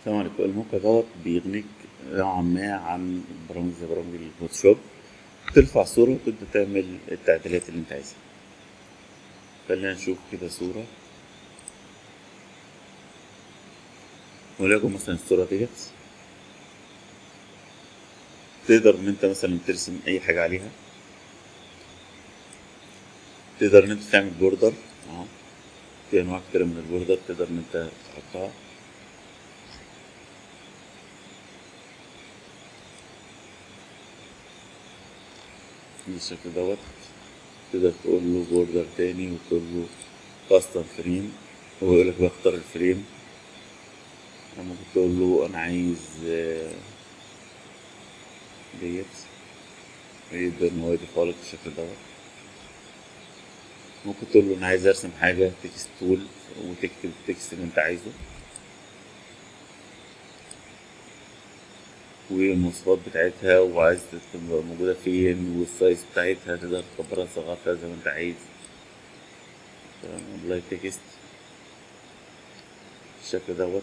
السلام عليكم الموقع دوت بيغنيك نوعا ما عن برامج زي برامج الفوتوشوب ترفع صورة وتبدأ تعمل التعديلات اللي انت عايزها خلينا نشوف كده صورة وليكن مثلا الصورة ديت تقدر ان انت مثلا ترسم اي حاجة عليها تقدر ان انت تعمل بوردر اهو في انواع كتيرة من البوردر تقدر ان انت تحطها بالشكل دوت تقدر تقول له بوردر تاني وتقول له كاستم فريم هو يقول لك بختار الفريم ممكن تقول له انا عايز آه، ديت يقدر ان هو يضيفها لك بالشكل دوت ممكن تقول له انا عايز ارسم حاجة تكست تول وتكتب التكست اللي انت عايزه والمواصفات بتاعتها وعايز تبقى موجودة فين والسايز بتاعتها تقدر تكبرها تصغرها زي ما انت عايز ابلاي تكست بالشكل دوت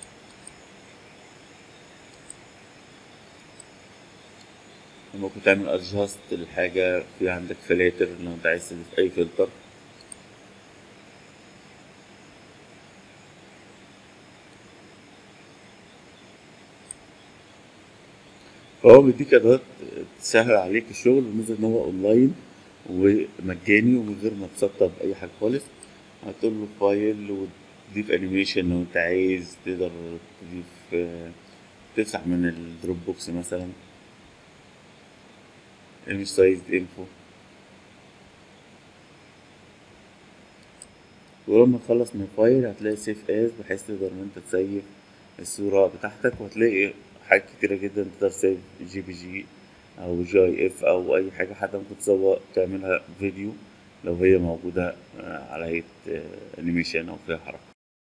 ممكن تعمل ادجاست للحاجة في عندك فلاتر لو انت عايز تضيف اي فلتر فهو بيديك ادوات تسهل عليك الشغل بالنسبه ان هو اونلاين ومجاني ومن غير ما تسطب اي حاجه خالص هتقول له فايل وتضيف انيميشن لو انت عايز تقدر تضيف آه، تفتح من الدروب بوكس مثلا ايمج سايز انفو ولما تخلص من الفايل هتلاقي سيف از بحيث تقدر ان انت تسيف الصورة بتاعتك وهتلاقي حاجات كتيرة جدا تقدر تسيف جي بي جي او جي اي اف او اي حاجة حتى ممكن تصور تعملها فيديو لو هي موجودة آه، على هيئة انيميشن او فيها حركة